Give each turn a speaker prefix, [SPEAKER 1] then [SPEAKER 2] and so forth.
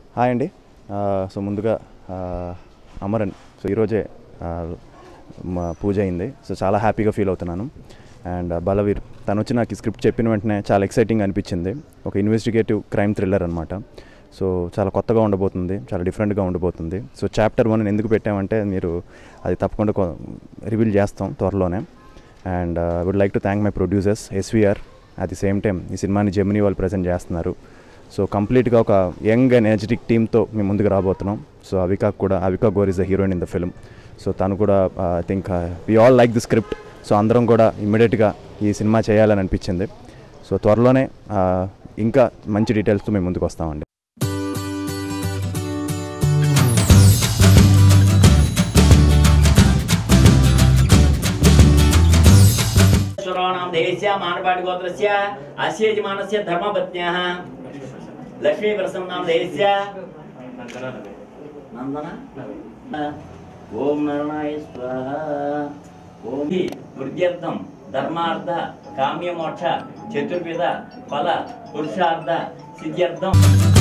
[SPEAKER 1] hi అండి ఆ, so ముందుగా ఆ, అమరన్ సో ఈరోజే ఆ, మా పూజ అయింది సో చాలా హ్యాపీగా ఫీల్ అవుతున్నాను అండ్ బలవీర్ తను వచ్చి నాకు ఈ స్క్రిప్ట్ చెప్పిన వెంటనే చాలా ఎక్సైటింగ్ అనిపించింది ఒక ఇన్వెస్టిగేటివ్ క్రైమ్ థ్రిల్లర్ అనమాట సో చాలా కొత్తగా ఉండబోతుంది చాలా డిఫరెంట్గా ఉండబోతుంది సో చాప్టర్ వన్ ఎందుకు పెట్టామంటే మీరు అది తప్పకుండా రివీల్ చేస్తాం త్వరలోనే and would like to thank my producers SVR at the same time ఈ సినిమాని జెమినీ వాళ్ళు ప్రజెంట్ చేస్తున్నారు సో కంప్లీట్గా ఒక యంగ్ అండ్ ఎనర్జెటిక్ టీమ్తో మేము ముందుకు రాబోతున్నాం సో అవికా కూడా Avika Gor is the heroine in the film so తను కూడా I think we all like the script so అందరం కూడా ఇమ్మీడియట్గా ఈ సినిమా చేయాలని అనిపించింది సో త్వరలోనే ఆ, ఇంకా మంచి డీటెయిల్స్తో మేము ముందుకు వస్తామండి
[SPEAKER 2] श्वराणां देहस्य मानपाटिगोत्रस्य अस्य यजमानस्य धर्मपत्न्याः लक्ष्मीप्रसन्नां देहस्य नन्दन ॐ नरणाय स्वाहा ॐ हि वृद्ध्यर्थं धर्मार्थ काम्यमोक्ष चतुर्विध फल पुरुषार्थ सिद्ध्यर्थं